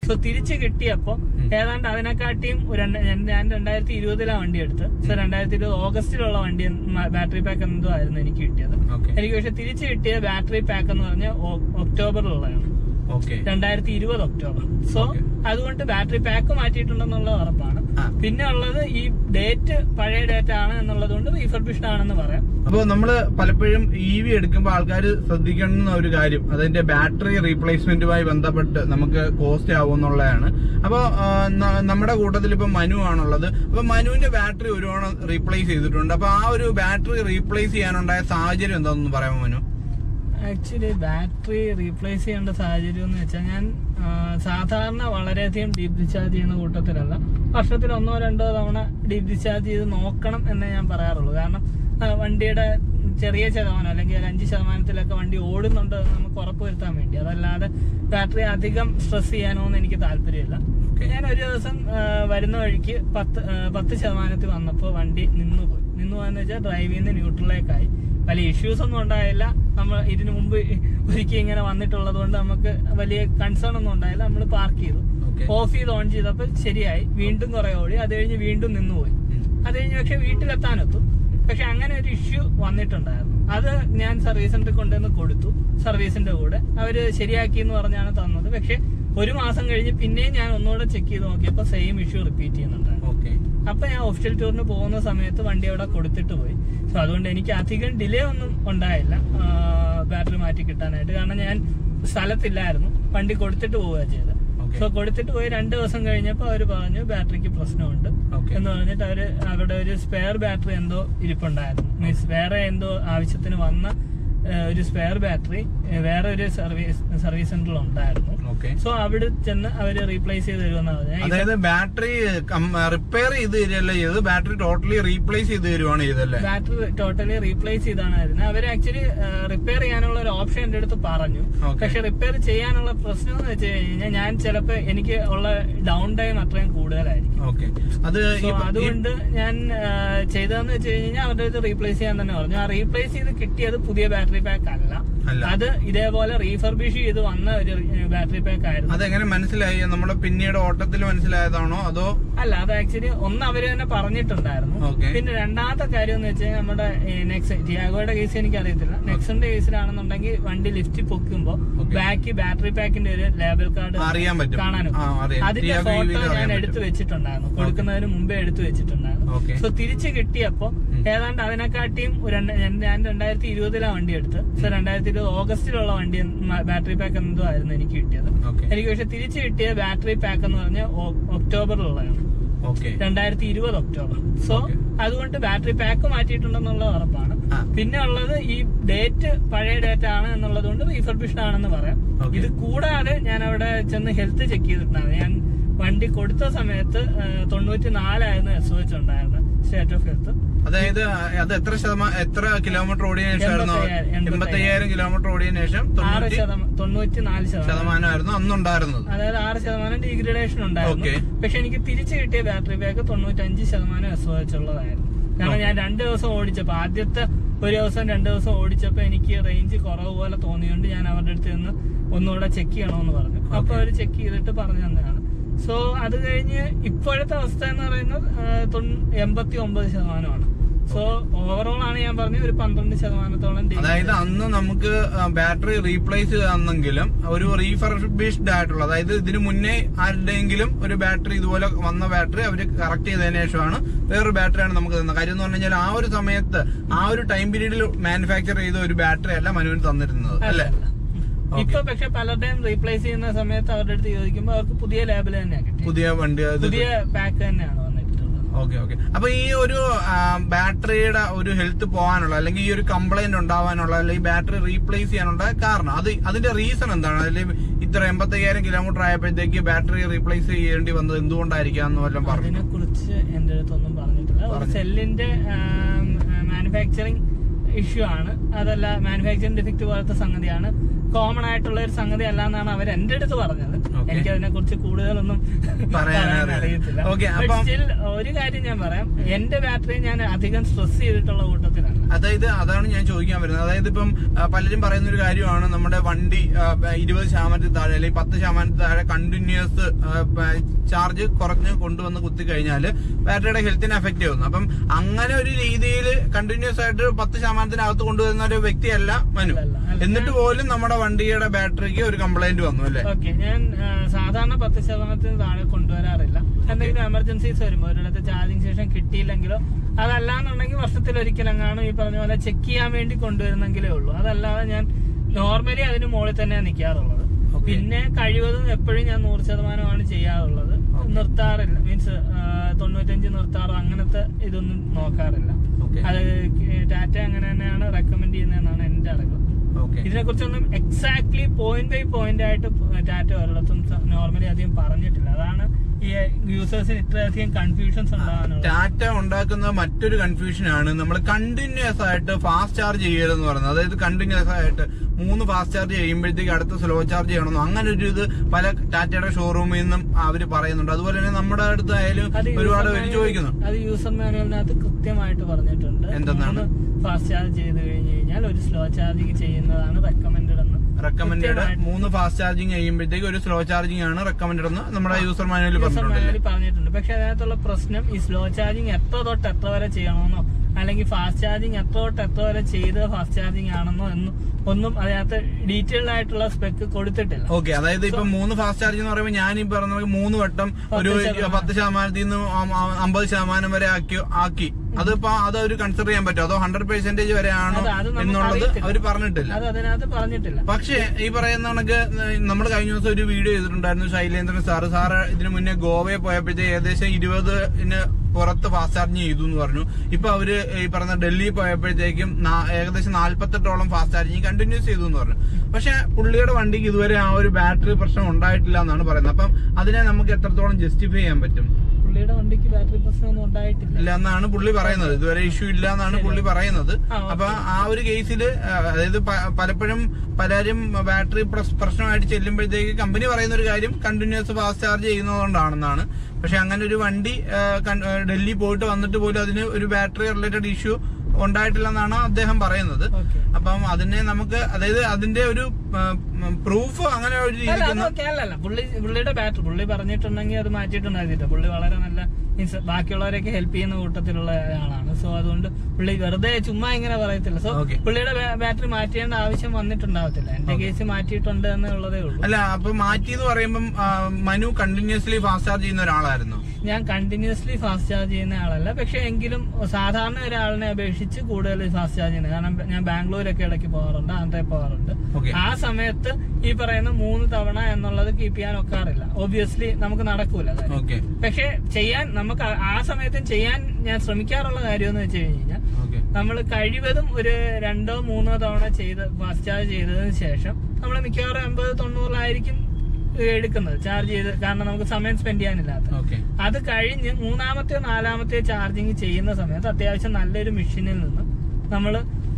So തിരിച്ച് കിട്ടിയപ്പോ ഏതാണ്ട് അതിനെക്കാട്ടിയും ഒരു രണ്ട്- ഞാൻ ഞാൻ രണ്ടായിരത്തി ഇരുപതിലാണ് വണ്ടി എടുത്ത് സോ രണ്ടായിരത്തി ഇരുപത് ഓഗസ്റ്റിലുള്ള വണ്ടി ബാറ്ററി പാക്ക് എന്തോ ആയിരുന്നു എനിക്ക് കിട്ടിയത് ഓക്കെ എനിക്ക് പക്ഷെ തിരിച്ച് കിട്ടിയ ബാറ്ററി പാക്ക് എന്ന് പറഞ്ഞാൽ ഒക്ടോബറിലുള്ളതാണ് ഓക്കെ രണ്ടായിരത്തി ഇരുപത് ഒക്ടോബർ സോ Okay. അതുകൊണ്ട് ബാറ്ററി പാക്ക് മാറ്റിയിട്ടുണ്ടെന്നുള്ള ഉറപ്പാണ് ആ. പിന്നെ ഉള്ളത് ഈ ഡേറ്റ് പഴയ ഡേറ്റ് ആണ് എന്നുള്ളത് കൊണ്ട് റീഫർബിഷ്ഡ് ആണെന്ന് പറയാം അപ്പോൾ നമ്മൾ പലപ്പോഴും ഇ വി എടുക്കുമ്പോൾ ആൾക്കാർ ശ്രദ്ധിക്കേണ്ടുന്ന ഒരു കാര്യം അതിന്റെ ബാറ്ററി റീപ്ലേസ്മെന്റുമായി ബന്ധപ്പെട്ട് നമുക്ക് കോസ്റ്റ് ആവും എന്നുള്ളതാണ് അപ്പോൾ നമ്മുടെ കൂട്ടത്തിൽ ഇപ്പൊ മനു ആണുള്ളത് അപ്പൊ മനുവിന്റെ ബാറ്ററി ഒരുപാട് റീപ്ലേസ് ചെയ്തിട്ടുണ്ട് അപ്പൊ ആ ഒരു ബാറ്ററി റീപ്ലേസ് ചെയ്യാനുണ്ടായ സാഹചര്യം എന്താണെന്ന് പറയാമോ മനു ആക്ച്വലി ബാറ്ററി റീപ്ലേസ് ചെയ്യേണ്ട സാഹചര്യം എന്ന് വെച്ചാൽ ഞാൻ ആ, സാധാരണ വളരെയധികം ഡീപ് ഡിസ്ചാർജ് ചെയ്യുന്ന കൂട്ടത്തിലല്ല വർഷത്തിൽ ഒന്നോ രണ്ടോ തവണ ഡീപ് ഡിസ്ചാർജ് ചെയ്ത് നോക്കണം എന്നേ ഞാൻ പറയാറുള്ളൂ കാരണം ആ, വണ്ടിയുടെ ചെറിയ ശതമാനം അല്ലെങ്കിൽ ഒരു അഞ്ച് ശതമാനത്തിലൊക്കെ വണ്ടി ഓടുന്നുണ്ട് എന്ന് നമുക്ക് ഉറപ്പുവരുത്താൻ വേണ്ടി അതല്ലാതെ ബാറ്ററി അധികം സ്ട്രെസ് ചെയ്യാനോ എന്ന് എനിക്ക് താല്പര്യമില്ല Okay. ഞാൻ ഒരു ദിവസം ആ, വരുന്ന വഴിക്ക് പത്ത് ആ, പത്ത് ശതമാനത്തിൽ വന്നപ്പോൾ വണ്ടി നിന്നുപോയി നിന്നു പോയെന്ന് വെച്ചാൽ ഡ്രൈവിൽ നിന്ന് ന്യൂട്രലിലേക്കായി വലിയ ഇഷ്യൂസ് ഒന്നും ഉണ്ടായില്ല നമ്മൾ ഇതിനു മുമ്പ് ഒരിക്കൽ ഇങ്ങനെ വന്നിട്ടുള്ളത് കൊണ്ട് നമുക്ക് വലിയ കൺസേൺ ഒന്നും ഉണ്ടായില്ല നമ്മൾ പാർക്ക് ചെയ്തു ഓക്കെ ഓഫ് ചെയ്ത് ഓൺ ചെയ്തപ്പോൾ ശരിയായി വീണ്ടും കുറെ ഓടി അത് കഴിഞ്ഞ് വീണ്ടും നിന്നുപോയി അത് കഴിഞ്ഞ് പക്ഷെ വീട്ടിലെത്താനെത്തും പക്ഷെ അങ്ങനെ ഒരു ഇഷ്യൂ വന്നിട്ടുണ്ടായിരുന്നു അത് ഞാൻ സർവീസ് സെന്ററിൽ കൊണ്ടുവന്ന് കൊടുത്തു സർവീസിന്റെ കൂടെ അവര് ശരിയാക്കി എന്ന് പറഞ്ഞാണ് തന്നത് പക്ഷെ ഒരു മാസം കഴിഞ്ഞ് പിന്നെയും ഞാൻ ഒന്നുകൂടെ ചെക്ക് ചെയ്ത് നോക്കിയപ്പോൾ സെയിം ഇഷ്യൂ റിപ്പീറ്റ് ചെയ്യുന്നുണ്ടായിരുന്നു ഓക്കെ അപ്പൊ ഞാൻ ഒഫീഷ്യൽ ടൂറിന് പോകുന്ന സമയത്ത് വണ്ടി അവിടെ കൊടുത്തിട്ട് പോയി സോ അതുകൊണ്ട് എനിക്ക് അധികം ഡിലേ ഒന്നും ഉണ്ടായില്ല ബാറ്ററി മാറ്റി കിട്ടാനായിട്ട് കാരണം ഞാൻ സ്ഥലത്തില്ലായിരുന്നു വണ്ടി കൊടുത്തിട്ട് പോവുക ചെയ്തത് ഓക്കെ സോ കൊടുത്തിട്ട് പോയി രണ്ട് ദിവസം കഴിഞ്ഞപ്പോൾ അവർ പറഞ്ഞു ബാറ്ററിക്ക് പ്രശ്നമുണ്ട് ഓക്കെ എന്ന് പറഞ്ഞിട്ട് അവര് അവിടെ ഒരു സ്പെയർ ബാറ്ററി എന്തോ ഇരിപ്പുണ്ടായിരുന്നു മീൻസ് വേറെ എന്തോ ആവശ്യത്തിന് വന്ന ഏഹ്, ഒരു സ്പെയർ ബാറ്ററി ഏഹ്, വേറെ ഒരു സർവീസ് സർവീസ് സെന്ററിൽ ഉണ്ടായിരുന്നു ഓക്കെ സോ അവിടെ ചെന്ന് അവര് റീപ്ലേസ് ചെയ്ത് തരുമെന്നാണ് പറഞ്ഞത് അതായത് ബാറ്ററി റിപ്പയർ ചെയ്ത് തരികയല്ല ചെയ്തത് ബാറ്ററി ടോട്ടലി റീപ്ലേസ് ചെയ്ത് തരുവാണ് ചെയ്തല്ലേ ബാറ്ററി ടോട്ടലി റീപ്ലേസ് ചെയ്താണ് വരുന്നത് അവർ ആക്ച്വലി റിപ്പയർ ചെയ്യാനുള്ള ഒരു ഓപ്ഷൻ എന്റെ അടുത്ത് പറഞ്ഞു Okay. പക്ഷെ റിപ്പയർ ചെയ്യാനുള്ള പ്രശ്നം എന്ന് വെച്ച് കഴിഞ്ഞാൽ ഞാൻ ചിലപ്പോ എനിക്ക് ഉള്ള ഡൗൺ ടൈം അത്രയും കൂടുതലായിരിക്കും ഓക്കെ അത് സോ ഈ- ഈ- അതുകൊണ്ട് ഞാൻ ആ, ചെയ്തതെന്ന് വെച്ച് കഴിഞ്ഞാൽ അവരുടെ അടുത്ത് റീപ്ലേസ് ചെയ്യാൻ തന്നെ പറഞ്ഞു ആ റീപ്ലേസ് ചെയ്ത് കിട്ടിയത് പുതിയ ബാറ്ററി പാക്ക് അല്ല അല്ല. അത് ഇതേപോലെ റീഫർബിഷ് ചെയ്ത് വന്ന ഒരു ബാറ്ററി പാക്ക് ആയിരുന്നു അതെങ്ങനെ മനസ്സിലായി നമ്മള് പിന്നീട് ഓട്ടത്തിൽ മനസ്സിലായതാണോ അതോ അല്ല അത് ആക്ച്വലി ഒന്ന് അവര് തന്നെ പറഞ്ഞിട്ടുണ്ടായിരുന്നു Okay. പിന്നെ രണ്ടാമത്തെ കാര്യം എന്ന് വെച്ചാൽ നമ്മുടെ നെക്സ് ടിയാഗോയുടെ കേസ് എനിക്ക് അറിയത്തില്ല നെക്സന്റെ കേസിലാണെന്നുണ്ടെങ്കിൽ വണ്ടി ലിഫ്റ്റ് പൊക്കുമ്പോ Okay. ബാക്കി ബാറ്ററി പാക്കിന്റെ ഒരു ലേബൽ കാർഡ് അറിയാൻ പറ്റും കാണാനും ആ, അറിയാം. അതിന്റെ Tiago ഫോട്ടോ EV യിൽ ഞാൻ അറിയാൻ എടുത്തു പറ്റും. വെച്ചിട്ടുണ്ടായിരുന്നു കൊടുക്കുന്നതിന് മുമ്പേ എടുത്തു വെച്ചിട്ടുണ്ടായിരുന്നു ഓക്കെ സോ തിരിച്ച് കിട്ടിയപ്പോ ഏതാണ്ട് അതിനെക്കാട്ടിയും ഒരു രണ്ട്- ഞാൻ- ഞാൻ രണ്ടായിരത്തി ഇരുപതിലാണ് വണ്ടി എടുത്ത് സോ രണ്ടായിരത്തി ഇരുപത് ഓഗസ്റ്റിലുള്ള വണ്ടി ബാറ്ററി പാക്ക് എന്തോ ആയിരുന്നു എനിക്ക് കിട്ടിയത് ഓക്കെ എനിക്ക് പക്ഷെ തിരിച്ച് കിട്ടിയ ബാറ്ററി പാക്ക് എന്ന് പറഞ്ഞാൽ ഒക്ടോബറിലുള്ളതാണ് ഓക്കെ രണ്ടായിരത്തി ഇരുപത് ഒക്ടോബർ സോ Okay. അതുകൊണ്ട് ബാറ്ററി പാക്ക് മാറ്റിയിട്ടുണ്ടെന്നുള്ള ഉറപ്പാണ് ആ. പിന്നെ ഉള്ളത് ഈ ഡേറ്റ് പഴയ ഡേറ്റ് ആണ് എന്നുള്ളത് കൊണ്ട് റീഫർബിഷ്ഡ് ആണെന്ന് പറയാം Okay. ഇത് കൂടാതെ ഞാൻ അവിടെ ചെന്ന് ഹെൽത്ത് ചെക്ക് ചെയ്തിട്ടുണ്ടായിരുന്നു ഞാൻ വണ്ടി കൊടുത്ത സമയത്ത് തൊണ്ണൂറ്റി നാലായിരുന്നു എസ് ഒ എച്ച് ഉണ്ടായിരുന്നത് സ്റ്റേറ്റ് ഓഫ് ഹെൽത്ത് അതായത് അത് എത്ര ശതമാനം എത്ര കിലോമീറ്റർ ഓടിയതിനു ശേഷമായിരുന്നു എൺപത്തയ്യായിരം, എൺപത്തയ്യായിരം കിലോമീറ്റർ ഓടിയതിനു ശേഷം ആറ് തൊണ്ണൂറ്റി ശതമാനം തൊണ്ണൂറ്റി നാല് ശതമാനം ശതമാനമായിരുന്നു അന്നുണ്ടായിരുന്നത് അതായത് ആറ് ശതമാനം ഡീഗ്രഡേഷൻ ഉണ്ടായിരുന്നു Okay. പക്ഷെ എനിക്ക് തിരിച്ചു കിട്ടിയ ബാറ്ററി ബാക്ക് തൊണ്ണൂറ്റഞ്ച് ശതമാനം എസ് ഒ എച്ച് ഉള്ളതായിരുന്നു കാരണം ഞാൻ രണ്ട് ദിവസം ഓടിച്ചപ്പോ ആദ്യത്തെ ഒരു ദിവസം രണ്ട് ദിവസം ഓടിച്ചപ്പോ എനിക്ക് റേഞ്ച് കുറവ് പോലെ തോന്നിയോണ്ട് ഞാൻ അവരുടെ അടുത്ത് നിന്ന് ഒന്നുകൂടെ ചെക്ക് ചെയ്യണമെന്ന് പറഞ്ഞു അപ്പൊ അവർ ചെക്ക് ചെയ്തിട്ട് പറഞ്ഞു തന്നതാണ് സോ അത് കഴിഞ്ഞ് ഇപ്പോഴത്തെ അവസ്ഥ എന്ന് പറയുന്നത് എൺപത്തി ഒമ്പത് ശതമാനമാണ് സോ ഓവറോൾ ആണ് ഞാൻ പറഞ്ഞത് ഒരു പന്ത്രണ്ട് ശതമാനത്തോളം decrease അതായത് അന്ന് നമുക്ക് ബാറ്ററി റീപ്ലേസ് ചെയ്തെന്നെങ്കിലും ഒരു റീഫർബിഷ്ഡ് ആയിട്ടുള്ള അതായത് ഇതിനു മുന്നേ ആരുടെയെങ്കിലും ഒരു ബാറ്ററി ഇതുപോലെ വന്ന ബാറ്ററി അവർ കറക്റ്റ് ചെയ്തതിനു ശേഷമാണ് വേറൊരു ബാറ്ററിയാണ് നമുക്ക് തന്നത് കാര്യം എന്ന് പറഞ്ഞു കഴിഞ്ഞാൽ ആ ഒരു സമയത്ത് ആ ഒരു ടൈം പീരീഡിൽ മാനുഫാക്ചർ ചെയ്ത ഒരു ബാറ്ററി അല്ല മനുവിന് തന്നിരുന്നത് അല്ലേ Okay. ഇപ്പൊ പക്ഷെ പലരുടെയും റീപ്ലേസ് ചെയ്യുന്ന സമയത്ത് അവരുടെ അടുത്ത് ചോദിക്കുമ്പോൾ അവർക്ക് പുതിയ ലേബിൾ തന്നെയാണ് കിട്ടിയത് പുതിയ വണ്ടി ഇത് പുതിയ പാക്ക് തന്നെയാണ് വന്നിട്ടുള്ളത് ഓക്കെ ഓക്കെ അപ്പൊ ഈ ഒരു ആ, ബാറ്ററിയുടെ ഒരു ഹെൽത്ത് പോകാനുള്ള അല്ലെങ്കിൽ ഈ ഒരു കംപ്ലൈന്റ് ഉണ്ടാവാനുള്ള അല്ലെങ്കിൽ ബാറ്ററി റീപ്ലേസ് ചെയ്യാനുള്ള കാരണം അത് അതിന്റെ റീസൺ എന്താണ് അല്ലെങ്കിൽ ഇത്ര എൺപത്തയ്യായിരം കിലോമീറ്റർ ആയപ്പോഴത്തേക്ക് ബാറ്ററി റീപ്ലേസ് ചെയ്യേണ്ടി വന്നത് എന്തുകൊണ്ടായിരിക്കാം എന്ന് വല്ലതും പറഞ്ഞു അതിനെ കുറിച്ച് എന്റെ അടുത്തൊന്നും പറഞ്ഞിട്ടില്ല ഒരു പറഞ്ഞു. സെല്ലിന്റെ മാനുഫാക്ചറിങ് ഇഷ്യൂ ആണ് അതല്ല മാനുഫാക്ചറിംഗ് ഡിഫക്റ്റ് പോലത്തെ സംഗതിയാണ് കോമൺ ആയിട്ടുള്ള ഒരു സംഗതി അല്ല എന്നാണ് അവർ എന്റെ അടുത്ത് പറഞ്ഞത് Okay. എനിക്ക് അതിനെ കുറിച്ച് കൂടുതലൊന്നും പറയാൻ പറയാൻ അറിയില്ല. അറിയത്തില്ല Okay, But അപ്പം- still ഒരു കാര്യം ഞാൻ പറയാം എന്റെ ബാറ്ററി ഞാൻ അധികം സ്ട്രെസ് ചെയ്തിട്ടുള്ള കൂട്ടത്തിലല്ല അതായത് അതാണ് ഞാൻ ചോദിക്കാൻ വരുന്നത് അതായത് ഇപ്പം ആ, പലരും പറയുന്ന ഒരു കാര്യമാണ് നമ്മുടെ വണ്ടി ആ, ഇരുപത് ശതമാനത്തിൽ താഴെ അല്ലെങ്കിൽ പത്ത് ശതമാനത്തിൽ താഴെ കണ്ടിന്യൂസ് ചാർജ് കുറഞ്ഞ് കൊണ്ടുവന്ന് കുത്തി കഴിഞ്ഞാൽ ബാറ്ററിയുടെ ഹെൽത്തിനെ അഫക്ട് ചെയ്യുന്നു അപ്പം അങ്ങനെ ഒരു രീതിയിൽ കണ്ടിന്യൂസ് ആയിട്ട് പത്ത് ശതമാനത്തിനകത്ത് കൊണ്ടുവരുന്ന ഒരു വ്യക്തിയല്ല മനു അല്ല, അല്ല. എന്നിട്ട് പോലും നമ്മുടെ വണ്ടിയുടെ ബാറ്ററിക്ക് ഒരു കംപ്ലൈന്റ് വന്നു അല്ലേ ഓക്കെ ഞാൻ ആ, സാധാരണ പത്ത് ശതമാനത്തിന് താഴെ കൊണ്ടുവരാറില്ല എന്തെങ്കിലും എമർജൻസീസ് വരുമ്പോൾ ഒരിടത്ത് ചാർജിങ് സ്റ്റേഷൻ കിട്ടിയില്ലെങ്കിലോ അതല്ലാന്നുണ്ടെങ്കിൽ വർഷത്തിൽ ഒരിക്കലെങ്ങാനും ഈ പറഞ്ഞ പോലെ ചെക്ക് ചെയ്യാൻ വേണ്ടി കൊണ്ടുവരുന്നെങ്കിലേ ഉള്ളൂ അതല്ലാതെ ഞാൻ നോർമലി അതിന് മുകളിൽ തന്നെയാണ് നിൽക്കാറുള്ളത് Okay. പിന്നെ കഴിവതും എപ്പോഴും ഞാൻ നൂറ് ശതമാനമാണ് ചെയ്യാറുള്ളത് നിർത്താറില്ല മീൻസ് തൊണ്ണൂറ്റഞ്ച് നിർത്താറോ അങ്ങനത്തെ ഇതൊന്നും നോക്കാറില്ല ഓക്കെ അത് ടാറ്റ അങ്ങനെ തന്നെയാണ് റെക്കമെൻഡ് ചെയ്യുന്നതെന്നാണ് എന്റെ അറിവ് ഓക്കെ ഇതിനെ കുറിച്ചൊന്നും എക്സാക്ട്ലി പോയിന്റ് ബൈ പോയിന്റ് ആയിട്ട് ടാറ്റ ഒരിടത്തും നോർമലി അധികം പറഞ്ഞിട്ടില്ല അതാണ് ഈ യൂസേഴ്സിന് ഇത്രയധികം കൺഫ്യൂഷൻസ് ഉണ്ടാകാനുള്ളത് ടാറ്റ ഉണ്ടാക്കുന്ന മറ്റൊരു കൺഫ്യൂഷൻ ആണ് നമ്മൾ കണ്ടിന്യൂസ് ആയിട്ട് ഫാസ്റ്റ് ചാർജ് ചെയ്യരുതെന്ന് പറയുന്നത് അതായത് കണ്ടിന്യൂസ് ആയിട്ട് മൂന്ന് ഫാസ്റ്റ് ചാർജ് ചെയ്യുമ്പോഴത്തേക്ക് അടുത്ത സ്ലോ ചാർജ് ചെയ്യണമെന്നോ അങ്ങനെ ഒരു ഇത് പല ടാറ്റയുടെ ഷോറൂമിൽ നിന്നും അവർ പറയുന്നുണ്ട് അതുപോലെ തന്നെ നമ്മുടെ അടുത്ത് ആയാലും അത് ഒരുപാട് user പേര് manual- ചോദിക്കുന്നു അത് യൂസർ മാനുവലിനകത്ത് കൃത്യമായിട്ട് പറഞ്ഞിട്ടുണ്ട് എന്തെന്നാണ്? ഫാസ്റ്റ് ചാർജ് ചെയ്ത് കഴിഞ്ഞ് കഴിഞ്ഞാൽ ഒരു സ്ലോ ചാർജിങ് ചെയ്യുന്നതാണ് റെക്കമെൻഡഡ് എന്ന് റെക്കമെൻഡഡ് കൃത്യമായിട്ട് മൂന്ന് ഫാസ്റ്റ് ചാർജിങ് ചെയ്യുമ്പോഴത്തേക്ക് ഒരു സ്ലോ ചാർജിങ് ആണ് റെക്കമെൻഡഡ് എന്ന് നമ്മുടെ യൂസർ മാനുവലിൽ യൂസർ പറഞ്ഞിട്ടുണ്ട് മാനുവലിൽ പറഞ്ഞിട്ടുണ്ട് പക്ഷെ അതിനകത്തുള്ള പ്രശ്നം ഈ സ്ലോ ചാർജിങ് എത്ര തൊട്ട് എത്ര വരെ ചെയ്യണമെന്നോ അല്ലെങ്കിൽ ഫാസ്റ്റ് ചാർജിങ് എത്ര തൊട്ട് എത്ര വരെ ചെയ്ത് ഫാസ്റ്റ് ചാർജിങ് ആണെന്നോ എന്നും ഒന്നും അതിനകത്ത് ഡീറ്റെയിൽഡ് ആയിട്ടുള്ള സ്പെക്ക് കൊടുത്തിട്ടില്ല ഓക്കെ അതായത് ഇപ്പൊ മൂന്ന് ഫാസ്റ്റ് ചാർജ് എന്ന് പറയുമ്പോൾ ഞാൻ ഈ പറഞ്ഞ പോലെ മൂന്ന് വട്ടം ഒരു പത്ത് ശതമാനം. പത്ത് ശതമാനത്തിൽ നിന്ന് അം- അം- അമ്പത് ശതമാനം വരെ ആക്കി ആക്കി അതിപ്പോ അത് ഒരു കൺസിഡർ ചെയ്യാൻ പറ്റുമോ അതോ ഹൺഡ്രഡ് പെർസെന്റേജ് വരെ ആണോ അത് അത് നമുക്ക് എന്നുള്ളത് അറിയത്തില്ല. അവർ പറഞ്ഞിട്ടില്ല അത് അതിനകത്ത് പറഞ്ഞിട്ടില്ല പക്ഷേ ഈ പറയുന്ന കണക്ക് നമ്മൾ കഴിഞ്ഞ ദിവസം ഒരു വീഡിയോ ചെയ്തിട്ടുണ്ടായിരുന്നു ശൈലേന്ദ്രൻ സാറ് സാറ് ഇതിനു മുന്നേ ഗോവയെ പോയപ്പോഴത്തേക്ക് ഏകദേശം ഇരുപതിന് പുറത്ത് ഫാസ്റ്റ് ചാർജിങ് ചെയ്തു എന്ന് പറഞ്ഞു ഇപ്പൊ അവര് ഈ പറഞ്ഞ ഡൽഹി പോയപ്പോഴത്തേക്കും നാ- ഏകദേശം നാല്പത്തെട്ടോളം ഫാസ്റ്റ് ചാർജിങ് കണ്ടിന്യൂസ് ചെയ്തു എന്ന് പറഞ്ഞു പക്ഷെ പുള്ളിയുടെ വണ്ടിക്ക് ഇതുവരെ ആ ഒരു ബാറ്ററി പ്രശ്നം ഉണ്ടായിട്ടില്ല എന്നാണ് പറയുന്നത് അപ്പം അതിനെ നമുക്ക് എത്രത്തോളം ജസ്റ്റിഫൈ ചെയ്യാൻ പറ്റും പുള്ളിയുടെ വണ്ടിക്ക് ബാറ്ററി പ്രശ്നമൊന്നും ഉണ്ടായിട്ടില്ല ഇല്ല എന്നാണ് പുള്ളി പറയുന്നത് ഇതുവരെ ഇഷ്യൂ ഇല്ല എന്നാണ് പുള്ളി പറയുന്നത് ആ, ഓക്കേ. അപ്പൊ ആ ഒരു കേസിൽ അതായത് പ- പലപ്പോഴും പലരും ബാറ്ററി പ്രസ്- പ്രശ്നമായിട്ട് ചെല്ലുമ്പോഴത്തേക്ക് കമ്പനി പറയുന്ന ഒരു കാര്യം കണ്ടിന്യൂസ് ഫാസ്റ്റ് ചാർജ് ചെയ്യുന്നതുകൊണ്ടാണെന്നാണ് പക്ഷെ അങ്ങനെ ഒരു വണ്ടി ആ, കൺ- ആ, ഡൽഹി പോയിട്ട് വന്നിട്ട് പോലും അതിന് ഒരു ബാറ്ററി റിലേറ്റഡ് ഇഷ്യൂ ഉണ്ടായിട്ടില്ലെന്നാണ് അദ്ദേഹം പറയുന്നത് ഓക്കെ അപ്പം അതിനെ നമുക്ക് അതായത് അതിന്റെ ഒരു പ്രൂഫ് അങ്ങനെ ഒരു അല്ല രീതിക്ക് അതൊക്കെ അല്ലല്ല പുള്ളി പുള്ളിയുടെ ബാറ്ററി പുള്ളി പറഞ്ഞിട്ടുണ്ടെങ്കിൽ അത് മാറ്റിയിട്ടുണ്ടായിരുന്നില്ല പുള്ളി വളരെ നല്ല മീൻസ് ബാക്കിയുള്ളവരെയൊക്കെ ഹെൽപ്പ് ചെയ്യുന്ന കൂട്ടത്തിലുള്ള ആളാണ് സോ അതുകൊണ്ട് പുള്ളി വെറുതെ ചുമ്മാ ഇങ്ങനെ പറയത്തില്ല സോ Okay. പുള്ളിയുടെ ബാറ്ററി മാറ്റേണ്ട ആവശ്യം വന്നിട്ടുണ്ടാവത്തില്ല എന്റെ കേസ് മാറ്റിയിട്ടുണ്ട് എന്നുള്ളതേ ഉള്ളൂ അല്ല അപ്പൊ മാറ്റി എന്ന് പറയുമ്പം ആ, മനു കണ്ടിന്യൂസ്ലി ഫാസ്റ്റ് ചാർജ് ചെയ്യുന്ന ഒരാളായിരുന്നു ഞാൻ കണ്ടിന്യൂസ്ലി ഫാസ്റ്റ് ചാർജ് ചെയ്യുന്ന ആളല്ല പക്ഷെ എങ്കിലും സാധാരണ ഒരാളിനെ അപേക്ഷിച്ച് കൂടുതൽ ഫാസ്റ്റ് ചാർജ് ചെയ്യുന്നത് കാരണം ഞാൻ ബാംഗ്ലൂരൊക്കെ ഇടയ്ക്ക് പോകാറുണ്ട് ആന്ധ്രയിൽ പോകാറുണ്ട് ഓക്കെ ആ സമയത്ത് ഈ പറയുന്ന മൂന്ന് തവണ എന്നുള്ളത് കീപ്പ് ചെയ്യാൻ ഒക്കാറില്ല ഒബ്വിയസ്ലി നമുക്ക് നടക്കൂല കാര്യം. ഓക്കെ പക്ഷെ ചെയ്യാൻ നമുക്ക് ആ- ആ സമയത്തും ചെയ്യാൻ ഞാൻ ശ്രമിക്കാറുള്ള കാര്യം എന്ന് വെച്ച് കഴിഞ്ഞാൽ ഓക്കെ നമ്മൾ കഴിവതും ഒരു രണ്ടോ മൂന്നോ തവണ ചെയ്ത് ഫാസ്റ്റ് ചാർജ് ചെയ്തതിന് ശേഷം നമ്മൾ മിക്കവാറും എൺപത് തൊണ്ണൂറിലായിരിക്കും എടുക്കുന്നത് ചാർജ് ചെയ്ത് കാരണം നമുക്ക് സമയം സ്പെൻഡ് ചെയ്യാനില്ലാത്ത ഓക്കെ അത് കഴിഞ്ഞ് മൂന്നാമത്തെ നാലാമത്തെ ചാർജിങ് ചെയ്യുന്ന സമയത്ത് അത്യാവശ്യം നല്ലൊരു മെഷീനിൽ നിന്ന് നമ്മൾ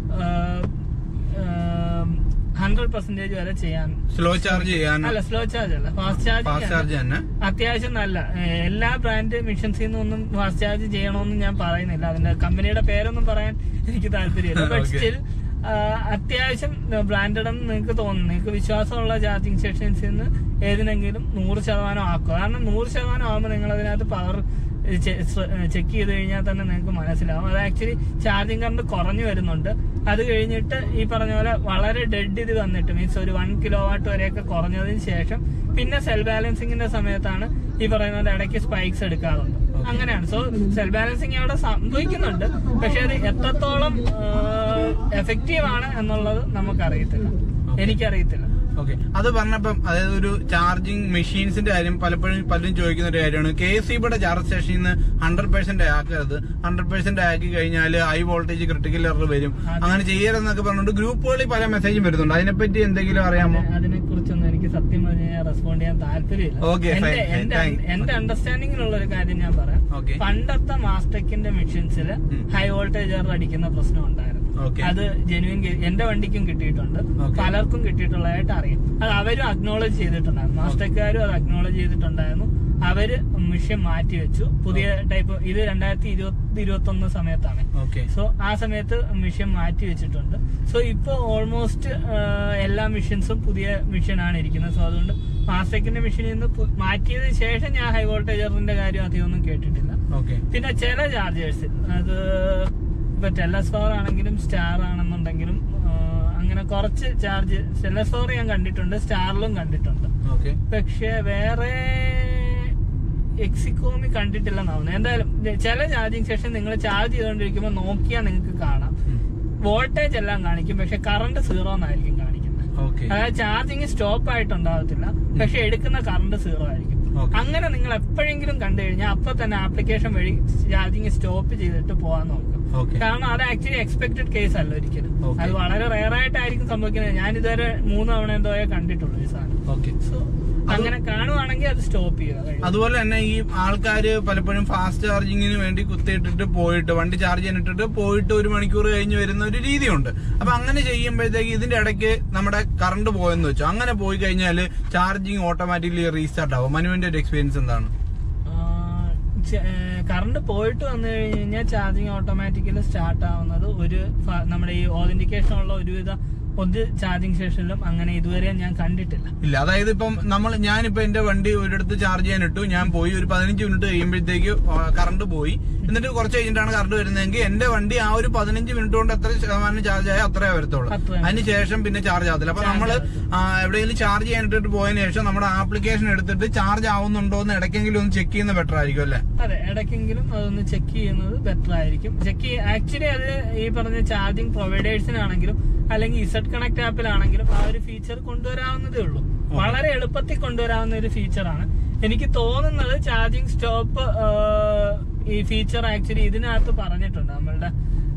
ഹൺഡ്രഡ് പെർസെന്റേജ് വരെ ചെയ്യാൻ സ്ലോ ചാർജ് ചെയ്യാൻ അല്ല സ്ലോ ചാർജ് അല്ല ഫാസ്റ്റ് ഫാസ്റ്റ് ചാർജ് ചാർജ് തന്നെ അത്യാവശ്യം നല്ല ഏഹ് എല്ലാ ബ്രാൻഡ് മിഷൻസിൽ നിന്നൊന്നും ഫാസ്റ്റ് ചാർജ് ചെയ്യണമെന്ന് ഞാൻ പറയുന്നില്ല അതിന്റെ കമ്പനിയുടെ പേരൊന്നും പറയാൻ എനിക്ക് താല്പര്യമില്ല ബട്ട് Okay. സ്റ്റിൽ അത്യാവശ്യം ബ്രാൻഡഡ് എന്ന് നിങ്ങൾക്ക് തോന്നുന്നു നിങ്ങൾക്ക് വിശ്വാസമുള്ള ചാർജിങ് സ്റ്റേഷൻസിൽ നിന്ന് ഏതിനെങ്കിലും നൂറ് ശതമാനം ആക്കുക കാരണം നൂറ് ശതമാനം ആകുമ്പോൾ നിങ്ങൾ അതിനകത്ത് പവർ ചെക്ക് ചെയ്ത് കഴിഞ്ഞാൽ തന്നെ നിങ്ങൾക്ക് മനസ്സിലാവും അത് ആക്ച്വലി ചാർജിങ് കറണ്ട് കുറഞ്ഞു വരുന്നുണ്ട് അത് കഴിഞ്ഞിട്ട് ഈ പറഞ്ഞ പോലെ വളരെ ഡെഡ് ഇത് വന്നിട്ട് മീൻസ് ഒരു വൺ കിലോ വാട്ട് വരെയൊക്കെ കുറഞ്ഞതിന് ശേഷം പിന്നെ സെൽ ബാലൻസിങ്ങിന്റെ സമയത്താണ് ഈ പറയുന്ന പോലെ ഇടയ്ക്ക് സ്പൈക്സ് എടുക്കാറുണ്ട് അങ്ങനെയാണ് സോ സെൽ ബാലൻസിങ് അവിടെ സംഭവിക്കുന്നുണ്ട് പക്ഷെ അത് എത്രത്തോളം എഫക്റ്റീവ് ആണ് എന്നുള്ളത് നമുക്കറിയത്തില്ല എനിക്കറിയത്തില്ല ഓക്കെ അത് പറഞ്ഞപ്പം അതായത് ഒരു ചാർജിങ് മെഷീൻസിന്റെ കാര്യം പലപ്പോഴും പലരും ചോദിക്കുന്ന ഒരു കാര്യമാണ് കെ എസ് സിബിയുടെ ചാർജ് സ്റ്റേഷനിൽ നിന്ന് ഹൺഡ്രഡ് പെർസെന്റ് ആക്കരുത് ഹൺഡ്രഡ് പെർസെന്റ് ആക്കി കഴിഞ്ഞാൽ ഹൈ വോൾട്ടേജ് ക്രിട്ടിക്കൽ എറർ വരും അങ്ങനെ ചെയ്യരുതെന്നൊക്കെ പറഞ്ഞുകൊണ്ട് ഗ്രൂപ്പുകളിൽ പല മെസ്സേജും വരുന്നുണ്ട് അതിനെപ്പറ്റി എന്തെങ്കിലും അറിയാമോ അതിനെ കുറിച്ചൊന്നും എനിക്ക് സത്യം പറഞ്ഞു കഴിഞ്ഞാൽ റെസ്പോണ്ട് ചെയ്യാൻ താല്പര്യമില്ല Okay, എന്റെ fine, fine, എന്റെ thank- എന്റെ അണ്ടർസ്റ്റാൻഡിങ്ങിലുള്ള ഒരു കാര്യം ഞാൻ പറയാം ഓക്കെ പണ്ടത്തെ മാസ്റ്റെക്കിന്റെ മെഷീൻസിൽ ഉം. ഹൈ വോൾട്ടേജ് എറർ അടിക്കുന്ന പ്രശ്നം ഉണ്ടായിരുന്നു ഓക്കെ അത് ജെനുവിൻ എന്റെ വണ്ടിക്കും കിട്ടിയിട്ടുണ്ട് Okay. പലർക്കും കിട്ടിയിട്ടുള്ളതായിട്ട് അറിയാം അത് അവരും അക്നോളജ് ചെയ്തിട്ടുണ്ടായിരുന്നു മാസ്റ്റർക്കാരും അത് അക്നോളജ് ചെയ്തിട്ടുണ്ടായിരുന്നു അവർ അവര് മിഷൻ മാറ്റി വെച്ചു പുതിയ ടൈപ്പ് ഇത് രണ്ടായിരത്തി ഇരുപത്തി ഇരുപത്തി ഒന്ന് സമയത്താണ് ഓക്കെ സോ ആ സമയത്ത് മിഷൻ മാറ്റി വെച്ചിട്ടുണ്ട് സോ ഇപ്പൊ ഓൾമോസ്റ്റ് എല്ലാ മിഷൻസും പുതിയ മിഷനാണ് ഇരിക്കുന്നത് സോ അതുകൊണ്ട് മാസ്റ്റെക്കിന്റെ മെഷീനിൽ നിന്ന് പു- മാറ്റിയതിന് ശേഷം ഞാൻ ഹൈ വോൾട്ടേജറിന്റെ കാര്യം അധികമൊന്നും കേട്ടിട്ടില്ല ഓക്കെ പിന്നെ ചില ചാർജേഴ്സ് അത് ഇപ്പൊ ടെല്ലസ് പവർ ആണെങ്കിലും സ്റ്റാർ ആണെന്നുണ്ടെങ്കിലും ആ, അങ്ങനെ കുറച്ച് ചാർജ് ടെല്ലസ് പവർ ഞാൻ കണ്ടിട്ടുണ്ട് സ്റ്റാറിലും കണ്ടിട്ടുണ്ട് ഓക്കെ പക്ഷെ വേറെ എക്സിക്കോമി കണ്ടിട്ടില്ലെന്ന് തോന്നുന്നു എന്തായാലും ചില ചാർജിങ് സെഷൻ നിങ്ങൾ ചാർജ് ചെയ്തുകൊണ്ടിരിക്കുമ്പോൾ നോക്കിയാൽ നിങ്ങൾക്ക് കാണാം വോൾട്ടേജ് എല്ലാം കാണിക്കും പക്ഷെ കറണ്ട് സീറോ എന്നായിരിക്കും കാണിക്കുന്നത് ഓക്കെ അതായത് ചാർജിങ് സ്റ്റോപ്പ് ആയിട്ടുണ്ടാകത്തില്ല പക്ഷെ എടുക്കുന്ന കറണ്ട് സീറോ ആയിരിക്കും Okay. അങ്ങനെ നിങ്ങൾ എപ്പോഴെങ്കിലും കണ്ടു കഴിഞ്ഞാൽ അപ്പൊ തന്നെ ആപ്ലിക്കേഷൻ വഴി ചാർജിങ് സ്റ്റോപ്പ് ചെയ്തിട്ട് പോകാൻ നോക്കും ഓക്കെ കാരണം അത് ആക്ച്വലി എക്സ്പെക്ടഡ് കേസ് അല്ല ഒരിക്കലും Okay. അത് വളരെ റെയർ ആയിട്ടായിരിക്കും സംഭവിക്കുന്നത് ഞാൻ ഇതുവരെ മൂന്ന് തവണ എന്തോയെ കണ്ടിട്ടുള്ളൂ ഈ സാധനം ഓക്കെ സോ അങ്ങനെ കാണുവാണെങ്കിൽ അത് സ്റ്റോപ്പ് ചെയ്യുക കഴിയും. അതുപോലെ തന്നെ ഈ ആൾക്കാര് പലപ്പോഴും ഫാസ്റ്റ് ചാർജിങ്ങിന് വേണ്ടി കുത്തിയിട്ടിട്ട് പോയിട്ട് വണ്ടി ചാർജ് ചെയ്യാനിട്ടിട്ട് പോയിട്ട് ഒരു മണിക്കൂർ കഴിഞ്ഞ് വരുന്ന ഒരു രീതിയുണ്ട് അപ്പൊ അങ്ങനെ ചെയ്യുമ്പോഴത്തേക്ക് ഇതിന്റെ ഇടയ്ക്ക് നമ്മുടെ കറണ്ട് പോയെന്ന് വെച്ചോ അങ്ങനെ പോയി കഴിഞ്ഞാൽ ചാർജിങ് ഓട്ടോമാറ്റിക്കലി റീസ്റ്റാർട്ട് ആവും മനുവിന്റെ ഒരു എക്സ്പീരിയൻസ് എന്താണ് കറണ്ട് പോയിട്ട് വന്നു കഴിഞ്ഞ് കഴിഞ്ഞാൽ ചാർജിങ് ഓട്ടോമാറ്റിക്കലി സ്റ്റാർട്ട് ആവുന്നത് ഒരു ഫ- നമ്മുടെ ഈ ഓതന്റിക്കേഷൻ ഉള്ള ഒരുവിധ ഒരു ചാർജിങ് സ്റ്റേഷനിലും അങ്ങനെ ഇതുവരെ ഞാൻ കണ്ടിട്ടില്ല ഇല്ല അതായത് ഇപ്പം നമ്മൾ ഞാനിപ്പോ എന്റെ വണ്ടി ഒരിടത്ത് ചാർജ് ചെയ്യാൻ ഇട്ടു ഞാൻ പോയി ഒരു പതിനഞ്ച് മിനിറ്റ് കഴിയുമ്പോഴത്തേക്ക് കറണ്ട് പോയി എന്നിട്ട് കുറച്ച് കഴിഞ്ഞിട്ടാണ് കറണ്ട് വരുന്നതെങ്കിൽ എന്റെ വണ്ടി ആ ഒരു പതിനഞ്ച് മിനിറ്റ് കൊണ്ട് എത്ര ശതമാനം ചാർജ് ആയ അത്രേ വരത്തുള്ളൂ അത്രേ. അതിനുശേഷം പിന്നെ ചാർജ് ആവത്തില്ല അപ്പൊ Charge നമ്മള് ആവത്തില്ല. ആ, എവിടെയെങ്കിലും ചാർജ് ചെയ്യാൻ ഇട്ടിട്ട് പോയതിനു ശേഷം നമ്മുടെ ആപ്ലിക്കേഷൻ എടുത്തിട്ട് ചാർജ് ആവുന്നുണ്ടോ എന്ന് ഇടയ്ക്കെങ്കിലും ഒന്ന് ചെക്ക് ചെയ്യുന്നത് ബെറ്റർ ആയിരിക്കും അല്ലേ അതെ ഇടയ്ക്കെങ്കിലും അതൊന്ന് ചെക്ക് ചെയ്യുന്നത് ബെറ്റർ ആയിരിക്കും ചെക്ക് ആക്ച്വലി അത് ഈ പറഞ്ഞ ചാർജിങ് പ്രൊവൈഡേഴ്സിനാണെങ്കിലും അല്ലെങ്കിൽ ഇസഡ് കണക്ട് ആപ്പിലാണെങ്കിലും ആ ഒരു ഫീച്ചർ കൊണ്ടുവരാവുന്നതേ ഉള്ളൂ വളരെ എളുപ്പത്തിൽ കൊണ്ടുവരാവുന്ന ഒരു ഫീച്ചറാണ് എനിക്ക് തോന്നുന്നത് ചാർജിങ് സ്റ്റോപ്പ് ഈ ഫീച്ചർ ആക്ച്വലി ഇതിനകത്ത് പറഞ്ഞിട്ടുണ്ട് നമ്മളുടെ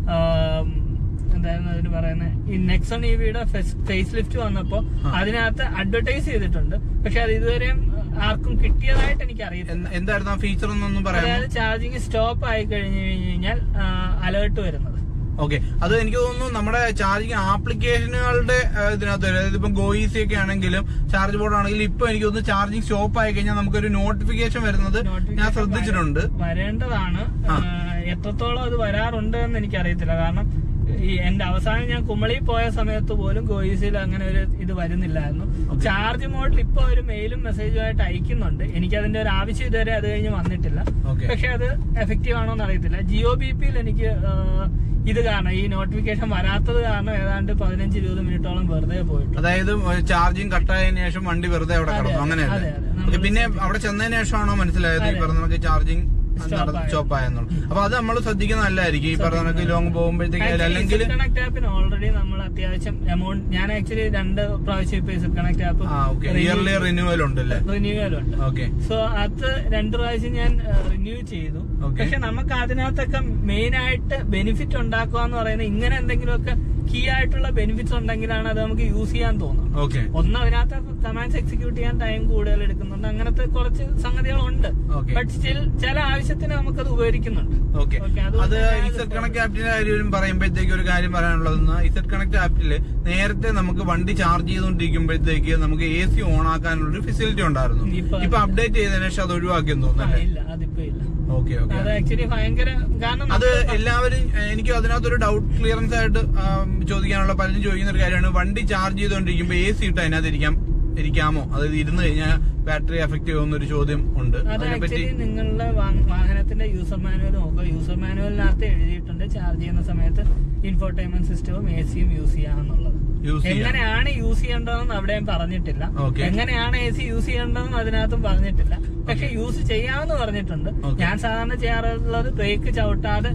ആം, എന്തായിരുന്നു അതിന് പറയുന്നത് ഈ നെക്സൺ ഇ വിയുടെ ഫേസ് ലിഫ്റ്റ് വന്നപ്പോ അതിനകത്ത് അഡ്വർടൈസ് ചെയ്തിട്ടുണ്ട് പക്ഷെ അത് ഇതുവരെയും ആർക്കും കിട്ടിയതായിട്ട് എനിക്ക് അറിയത്തില്ല എന്ത്- എന്തായിരുന്നു ആ ഫീച്ചർ എന്നൊന്നും പറയാമോ അതായത് ചാർജിങ് സ്റ്റോപ്പ് ആയി കഴിഞ്ഞു കഴിഞ്ഞാൽ അലേർട്ട് വരുന്നത് ഓക്കെ അത് എനിക്ക് തോന്നുന്നു നമ്മുടെ ചാർജിങ് ആപ്ലിക്കേഷനുകളുടെ ആ, ഇതിനകത്ത് വരും അതായത് ഇപ്പം ഗോയിസി ഒക്കെ ആണെങ്കിലും ചാർജ് ബോർഡ് ആണെങ്കിലും ഇപ്പൊ എനിക്ക് തോന്നുന്നു ചാർജിങ് സ്റ്റോപ്പ് ആയി കഴിഞ്ഞാൽ നമുക്കൊരു നോട്ടിഫിക്കേഷൻ വരുന്നത് ഞാൻ Notification ശ്രദ്ധിച്ചിട്ടുണ്ട് വര- വരേണ്ടതാണ് ആ. ആ, എത്രത്തോളം അത് വരാറുണ്ട് എന്ന് എനിക്കറിയത്തില്ല കാരണം ഈ എന്റെ അവസാനം ഞാൻ കുമളി പോയ സമയത്ത് പോലും ഗോയിസിൽ അങ്ങനെ ഒരു ഇത് വരുന്നില്ലായിരുന്നു Okay. ചാർജ് മോഡിൽ ഇപ്പൊ ഒരു മെയിലും മെസ്സേജും ആയിട്ട് അയക്കുന്നുണ്ട് എനിക്ക് അതിന്റെ ഒരു ആവശ്യം ഇതുവരെ അത് കഴിഞ്ഞ് വന്നിട്ടില്ല Okay. പക്ഷെ അത് എഫക്റ്റീവ് ആണോ എന്ന് അറിയത്തില്ല ജിയോ ബി പിയിൽ എനിക്ക് ആ, ഇത് കാരണം ഈ നോട്ടിഫിക്കേഷൻ വരാത്തത് കാരണം ഏതാണ്ട് പതിനഞ്ച് ഇരുപത് മിനിറ്റോളം വെറുതെ പോയിട്ടുണ്ട് അതായത് ചാർജിങ് കട്ടായതിനു ശേഷം വണ്ടി വെറുതെ അവിടെ അതെ, കിടന്നു അതെ, അങ്ങനെയല്ലേ അതെ, അതെ. ഓക്കെ നമ്മള് പിന്നെ അവിടെ ചെന്നതിന് ശേഷമാണോ മനസ്സിലായത് ഈ അതെ. പറഞ്ഞ കണക്ക് ചാർജിങ് Stop ആയത്. സ്റ്റോപ്പ് ആയെന്നുള്ളത് അപ്പൊ അത് നമ്മൾ ശ്രദ്ധിക്കുന്ന നല്ലതായിരിക്കും ഈ പറഞ്ഞ കണക്ക് ലോങ് പോകുമ്പോഴത്തേക്ക് അല്ലെങ്കിൽ കണക്ട് ആപ്പിന് ഓൾറെഡി നമ്മൾ അത്യാവശ്യം എമൗണ്ട് ഞാൻ ആക്ച്വലി രണ്ട് പ്രാവശ്യം ഇപ്പൊ ഇസഡ് കണക്ട് ആപ്പ് ആ ഓക്കെ ഇയർലി റിന്യൂവൽ ഉണ്ടല്ലേ റിന്യൂവൽ ഉണ്ട് ഓക്കെ സോ അത് രണ്ട് പ്രാവശ്യം ഞാൻ റിന്യൂ ചെയ്തു Okay. പക്ഷെ നമുക്ക് അതിനകത്തൊക്കെ മെയിൻ ആയിട്ട് ബെനിഫിറ്റ് ഉണ്ടാക്കുക എന്ന് പറയുന്നത് ഇങ്ങനെ എന്തെങ്കിലുമൊക്കെ കീ ആയിട്ടുള്ള ബെനിഫിറ്റ്സ് ഉണ്ടെങ്കിലാണ് അത് നമുക്ക് യൂസ് ചെയ്യാൻ തോന്നുന്നത് ഓക്കെ ഒന്ന് അതിനകത്ത് കമാൻഡ്സ് എക്സിക്യൂട്ട് ചെയ്യാൻ ടൈം കൂടുതൽ എടുക്കുന്നുണ്ട് അങ്ങനത്തെ കുറച്ച് സംഗതികളുണ്ട് Okay. ബട്ട് സ്റ്റിൽ ചില ആവശ്യത്തിന് നമുക്കത് ഉപകരിക്കുന്നുണ്ട് ഓക്കെ Okay, അതുകൊണ്ട് അത് ഞാനത് ഇസഡ് കണക്ട് ആപ്പിന്റെ കാര്യം പറയുമ്പോഴത്തേക്ക് ഒരു കാര്യം പറയാനുള്ളതെന്ന് ഇസഡ് കണക്ട് ആപ്പില് നേരത്തെ നമുക്ക് വണ്ടി ചാർജ് ചെയ്തുകൊണ്ടിരിക്കുമ്പോഴത്തേക്ക് നമുക്ക് എ സി ഓൺ ആക്കാനുള്ള ഒരു ഫെസിലിറ്റി ഉണ്ടായിരുന്നു ഇപ്പൊ ഇപ്പൊ അപ്ഡേറ്റ് ചെയ്തതിനു ശേഷം അത് ഒഴിവാക്കിയെന്ന് ആ, തോന്നുന്നല്ലേ ഇല്ല അതിപ്പോ ഇല്ല ഓക്കെ ഓക്കെ അത് ആക്ച്വലി ഭയങ്കര കാരണം അത് നമ്മള് എല്ലാവരും ഏഹ്, എനിക്ക് അതിനകത്തൊരു ഡൗട്ട് ക്ലിയറൻസ് ആയിട്ട് ആം, ചോദിക്കാനുള്ള പലരും ചോദിക്കുന്ന ഒരു കാര്യമാണ് വണ്ടി ചാർജ് ചെയ്തുകൊണ്ടിരിക്കുമ്പോൾ എ സി ഇട്ട് അതിനകത്ത് ഇരിക്കാം ഇരിക്കാമോ അതായത് ഇരുന്ന് കഴിഞ്ഞാൽ ബാറ്ററി എഫക്ട് ചെയ്യുന്ന ഒരു ചോദ്യം ഉണ്ട് അത് അതിനെപ്പറ്റി ആക്ച്വലി നിങ്ങളുടെ വാ- വാഹനത്തിന്റെ യൂസർ മാനുവൽ നോക്കുക യൂസർ മാനുവലിനകത്ത് എഴുതിയിട്ടുണ്ട് ചാർജ് ചെയ്യുന്ന സമയത്ത് ഇൻഫോർടൈൻമെന്റ് സിസ്റ്റവും എ സിയും യൂസ് ചെയ്യാമെന്നുള്ളത് യൂസ് ചെയ്യാം എങ്ങനെയാണ് യൂസ് ചെയ്യേണ്ടതെന്ന് അവിടെയും പറഞ്ഞിട്ടില്ല Okay. എങ്ങനെയാണ് എ സി യൂസ് ചെയ്യേണ്ടതെന്ന് അതിനകത്തും പറഞ്ഞിട്ടില്ല പക്ഷെ യൂസ് ചെയ്യാമെന്ന് പറഞ്ഞിട്ടുണ്ട് Okay. ഞാൻ സാധാരണ ചെയ്യാറുള്ളത് ബ്രേക്ക് ചവിട്ടാതെ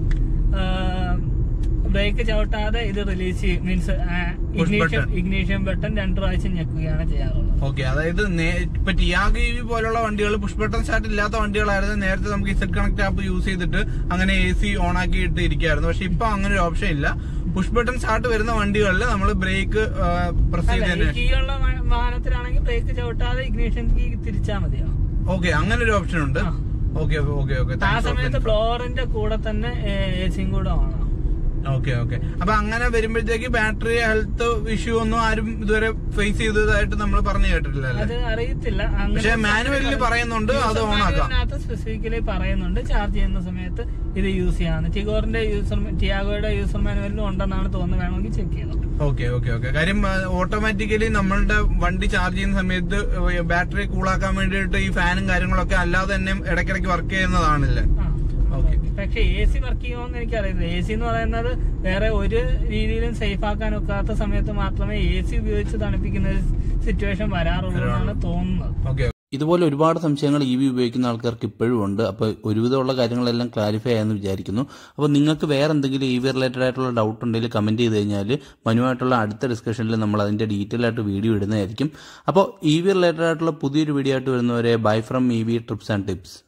ബ്രേക്ക് ചവിട്ടാതെ ഇത് റിലീസ് ചെയ്യും means ignition button. Ignition button രണ്ടു പ്രാവശ്യം ഞെക്കുകയാണ് ചെയ്യാറുള്ളത് ഓക്കെ അതായത് നേ- ഇപ്പൊ ടിയാഗോ ഇ വി പോലുള്ള വണ്ടികൾ പുഷ് ബട്ടൺ സ്റ്റാർട്ട് ഇല്ലാത്ത വണ്ടികളായിരുന്നു നേരത്തെ നമുക്ക് ഇസഡ് കണക്ട് ആപ്പ് യൂസ് ചെയ്തിട്ട് അങ്ങനെ എ സി ഓൺ ആക്കിയിട്ട് ഇരിക്കായിരുന്നു പക്ഷെ ഇപ്പൊ അങ്ങനെ ഒരു ഓപ്ഷൻ ഇല്ല പുഷ് ബട്ടൺ സ്റ്റാർട്ട് വരുന്ന വണ്ടികളിൽ നമ്മൾ ബ്രേക്ക് പ്രസ് അല്ല ഈ ചെയ്തതിന് കീ ഉള്ള വാ- വാഹനത്തിലാണെങ്കിൽ ബ്രേക്ക് ചവിട്ടാതെ ഇഗ്നീഷൻ കീ തിരിച്ചാൽ മതിയോ ഓക്കെ അങ്ങനെ ഒരു ഓപ്ഷൻ ഉണ്ട് ആ. ഓക്കെ ഓക്കെ ഓക്കെ ആ സമയത്ത് ബ്ലോറിന്റെ കൂടെ തന്നെ എ സിയും കൂടെ വേണം ഓക്കെ ഓക്കെ അപ്പൊ അങ്ങനെ വരുമ്പോഴത്തേക്ക് ബാറ്ററി ഹെൽത്ത് ഇഷ്യൂ ഒന്നും ആരും ഇതുവരെ ഫേസ് ചെയ്തതായിട്ട് നമ്മൾ പറഞ്ഞു കേട്ടിട്ടില്ല അത് അറിയത്തില്ല പക്ഷെ മാനുവലിൽ പറയുന്നുണ്ട് അത് ഓൺ ആക്കാം സ്പെസിഫിക്കലി പറയുന്നുണ്ട് ചാർജ് ചെയ്യുന്ന സമയത്ത് ഇത് യൂസ് ചെയ്യാന്ന് ടിഗോറിന്റെ യൂസർ ടിയാഗോയുടെ യൂസർ മാനുവലിലും ഉണ്ടെന്നാണ് തോന്നുന്നത് വേണമെങ്കിൽ ചെക്ക് ചെയ്തോ ഓക്കെ ഓക്കെ ഓക്കെ കാര്യം ഓട്ടോമാറ്റിക്കലി നമ്മളുടെ വണ്ടി ചാർജ് ചെയ്യുന്ന സമയത്ത് ബാറ്ററി കൂളാക്കാൻ വേണ്ടിയിട്ട് ഈ ഫാനും കാര്യങ്ങളൊക്കെ അല്ലാതെ തന്നെ ഇടയ്ക്കിടയ്ക്ക് വർക്ക് ചെയ്യുന്നതാണല്ലേ ആ. ഓക്കെ പക്ഷെ എ സി വർക്ക് ചെയ്യുമോന്ന് എനിക്കറിയില്ല എ സി എന്ന് പറയുന്നത് വേറെ ഒരു രീതിയിലും സേഫ് ആക്കാൻ ഒക്കാത്ത സമയത്ത് മാത്രമേ എ സി ഉപയോഗിച്ച് തണുപ്പിക്കുന്ന ഒരു സിറ്റുവേഷൻ വരാറുള്ളൂ എന്നാണ് തോന്നുന്നത് ഓക്കെ ഇതുപോലെ ഒരുപാട് സംശയങ്ങൾ ഇ വി ഉപയോഗിക്കുന്ന ആൾക്കാർക്ക് ഇപ്പോഴും ഉണ്ട് അപ്പോൾ ഒരുവിധമുള്ള കാര്യങ്ങളെല്ലാം ക്ലാരിഫൈ ആയെന്ന് വിചാരിക്കുന്നു അപ്പോൾ നിങ്ങൾക്ക് വേറെ എന്തെങ്കിലും ഇ വി റിലേറ്റഡ് ആയിട്ടുള്ള ഡൗട്ട് ഉണ്ടെങ്കിൽ കമൻറ്റ് ചെയ്ത് കഴിഞ്ഞാൽ മനുവായിട്ടുള്ള അടുത്ത ഡിസ്കഷനിൽ നമ്മൾ അതിൻ്റെ ഡീറ്റെയിൽ ആയിട്ട് വീഡിയോ ഇടുന്നതായിരിക്കും അപ്പോൾ ഇ വി റിലേറ്റഡ് ആയിട്ടുള്ള പുതിയൊരു വീഡിയോ ആയിട്ട് വരുന്നവരെ bye from E V trips and tips